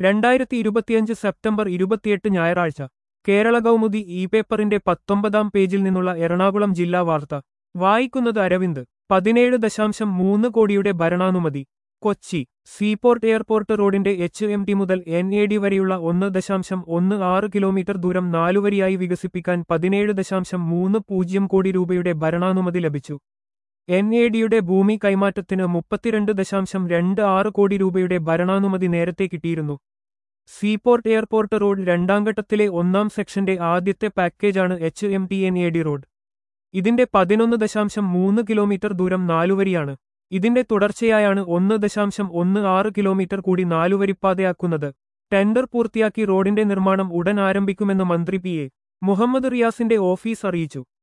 രണ്ടായിരത്തി ഇരുപത്തിയഞ്ച് സെപ്റ്റംബർ ഇരുപത്തിയെട്ട് ഞായറാഴ്ച കേരള കൗമുദി ഇ പേപ്പറിന്റെ പത്തൊമ്പതാം പേജിൽ നിന്നുള്ള എറണാകുളം ജില്ലാ വാർത്ത വായിക്കുന്നത് അരവിന്ദ് പതിനേഴ് ദശാംശം മൂന്ന് കോടിയുടെ ഭരണാനുമതി കൊച്ചി സീപോർട്ട് എയർപോർട്ട് റോഡിന്റെ എച്ച് എം ടി മുതൽ എൻ എ ഡി വരെയുള്ള ഒന്ന് ദശാംശം ഒന്ന് ആറ് കിലോമീറ്റർ ദൂരം നാലുവരിയായി വികസിപ്പിക്കാൻ പതിനേഴ് ദശാംശം മൂന്ന് പൂജ്യം കോടി രൂപയുടെ ഭരണാനുമതി ലഭിച്ചു എൻ എ ഡിയുടെ ഭൂമി കൈമാറ്റത്തിന് മുപ്പത്തിരണ്ട് ദശാംശം രണ്ട് ആറ് കോടി രൂപയുടെ ഭരണാനുമതി നേരത്തെ കിട്ടിയിരുന്നു സീപോർട്ട് എയർപോർട്ട് റോഡ് രണ്ടാംഘട്ടത്തിലെ ഒന്നാം സെക്ഷന്റെ ആദ്യത്തെ പാക്കേജാണ് H M T N A D road ഇതിന്റെ പതിനൊന്ന് ദശാംശം മൂന്ന് കിലോമീറ്റർ ദൂരം നാലുവരിയാണ് ഇതിന്റെ തുടർച്ചയായാണ് ഒന്ന് ദശാംശം ഒന്ന് ആറ് കിലോമീറ്റർ കൂടി നാലുവരിപ്പാതയാക്കുന്നത് ടെൻഡർ പൂർത്തിയാക്കി റോഡിന്റെ നിർമ്മാണം ഉടൻ ആരംഭിക്കുമെന്ന് മന്ത്രി പി എ മുഹമ്മദ് റിയാസിന്റെ ഓഫീസ് അറിയിച്ചു